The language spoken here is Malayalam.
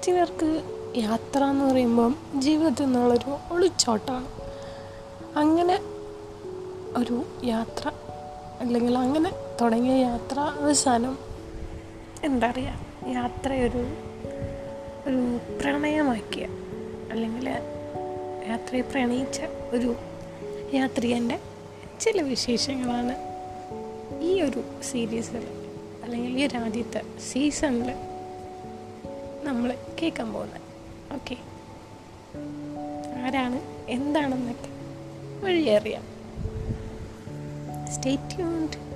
ചിലർക്ക് യാത്ര എന്ന് പറയുമ്പം ജീവിതത്തിൽ നിന്നുള്ളൊരു ഒളിച്ചോട്ടമാണ് അങ്ങനെ ഒരു യാത്ര അല്ലെങ്കിൽ അങ്ങനെ തുടങ്ങിയ യാത്ര അവസാനം എന്താ പറയുക യാത്രയൊരു ഒരു പ്രണയമാക്കിയ അല്ലെങ്കിൽ യാത്രയെ പ്രണയിച്ച ഒരു യാത്രികൻ്റെ ചില വിശേഷങ്ങളാണ് ഈ ഒരു സീരീസിൽ അല്ലെങ്കിൽ ഈ ഒരു ആദ്യത്തെ സീസണിൽ നമ്മൾ കേൾക്കാൻ പോകുന്നത് ഓക്കെ ആരാണ് എന്താണെന്നൊക്കെ വഴിയറിയാം സ്റ്റേ ട്യൂൺഡ്